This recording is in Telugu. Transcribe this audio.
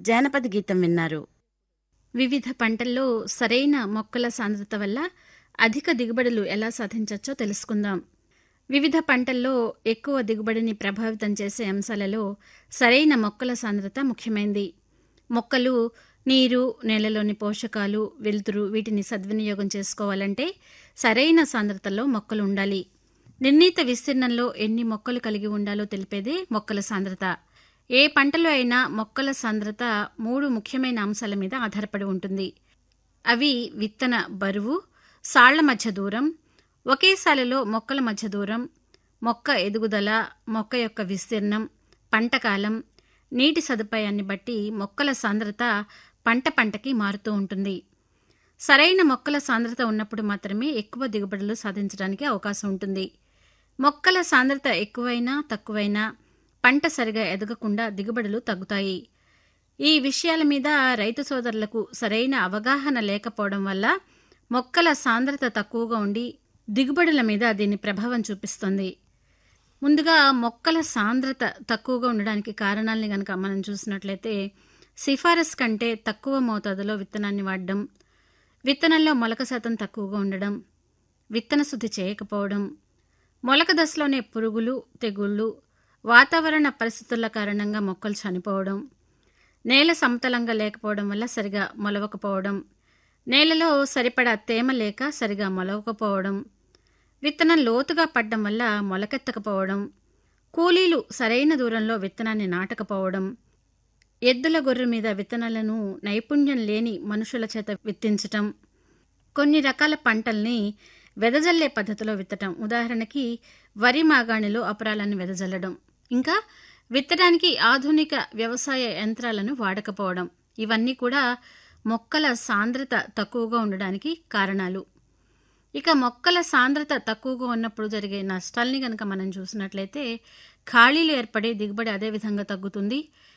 జానపద గీతం విన్నారు వివిధ పంటల్లో సరైన మొక్కల సాంద్రత వల్ల అధిక దిగుబడులు ఎలా సాధించవచ్చో తెలుసుకుందాం వివిధ పంటల్లో ఎక్కువ దిగుబడిని ప్రభావితం చేసే అంశాలలో సరైన మొక్కల సాంద్రత ముఖ్యమైంది మొక్కలు నీరు నేలలోని పోషకాలు వెలుతురు వీటిని సద్వినియోగం చేసుకోవాలంటే సరైన సాంద్రతలో మొక్కలు ఉండాలి నిర్ణీత విస్తీర్ణంలో ఎన్ని మొక్కలు కలిగి ఉండాలో తెలిపేదే మొక్కల సాంద్రత ఏ పంటలో అయినా మొక్కల సాంద్రత మూడు ముఖ్యమైన అంశాల మీద ఆధారపడి ఉంటుంది అవి విత్తన బరువు సాళ్ల మధ్య దూరం ఒకే సాలలో మొక్కల మధ్య దూరం మొక్క ఎదుగుదల మొక్క యొక్క విస్తీర్ణం పంట కాలం నీటి సదుపాయాన్ని బట్టి మొక్కల సాంద్రత పంట పంటకి మారుతూ ఉంటుంది సరైన మొక్కల సాంద్రత ఉన్నప్పుడు మాత్రమే ఎక్కువ దిగుబడులు సాధించడానికి అవకాశం ఉంటుంది మొక్కల సాంద్రత ఎక్కువైనా తక్కువైనా పంట సరిగా ఎదగకుండా దిగుబడులు తగ్గుతాయి ఈ విషయాల మీద రైతు సోదరులకు సరైన అవగాహన లేకపోవడం వల్ల మొక్కల సాంద్రత తక్కువగా ఉండి దిగుబడుల మీద దీని ప్రభావం చూపిస్తుంది ముందుగా మొక్కల సాంద్రత తక్కువగా ఉండడానికి కారణాలని గనక మనం చూసినట్లయితే సిఫారసు కంటే తక్కువ మోతాదులో విత్తనాన్ని వాడడం విత్తనంలో మొలక శాతం తక్కువగా ఉండడం విత్తన శుద్ధి చేయకపోవడం మొలక దశలోనే పురుగులు తెగుళ్ళు వాతావరణ పరిస్థితుల కారణంగా మొక్కలు చనిపోవడం నేల సమతలంగా లేకపోవడం వల్ల సరిగా మొలవకపోవడం నేలలో సరిపడా తేమ లేక సరిగా మొలవకపోవడం విత్తనం లోతుగా పడ్డం వల్ల మొలకెత్తకపోవడం కూలీలు సరైన దూరంలో విత్తనాన్ని నాటకపోవడం ఎద్దుల గొర్రె మీద విత్తనాలను నైపుణ్యం లేని మనుషుల చేత విత్తించటం కొన్ని రకాల పంటల్ని వెదజల్లే పద్ధతిలో విత్తటం ఉదాహరణకి వరి మాగాణిలో అపరాలను వెదజల్లడం ఇంకా విత్తడానికి ఆధునిక వ్యవసాయ యంత్రాలను వాడకపోవడం ఇవన్నీ కూడా మొక్కల సాంద్రత తక్కువగా ఉండడానికి కారణాలు ఇక మొక్కల సాంద్రత తక్కువగా ఉన్నప్పుడు జరిగే నష్టాల్ని కనుక మనం చూసినట్లయితే ఖాళీలు ఏర్పడే దిగుబడి అదే విధంగా తగ్గుతుంది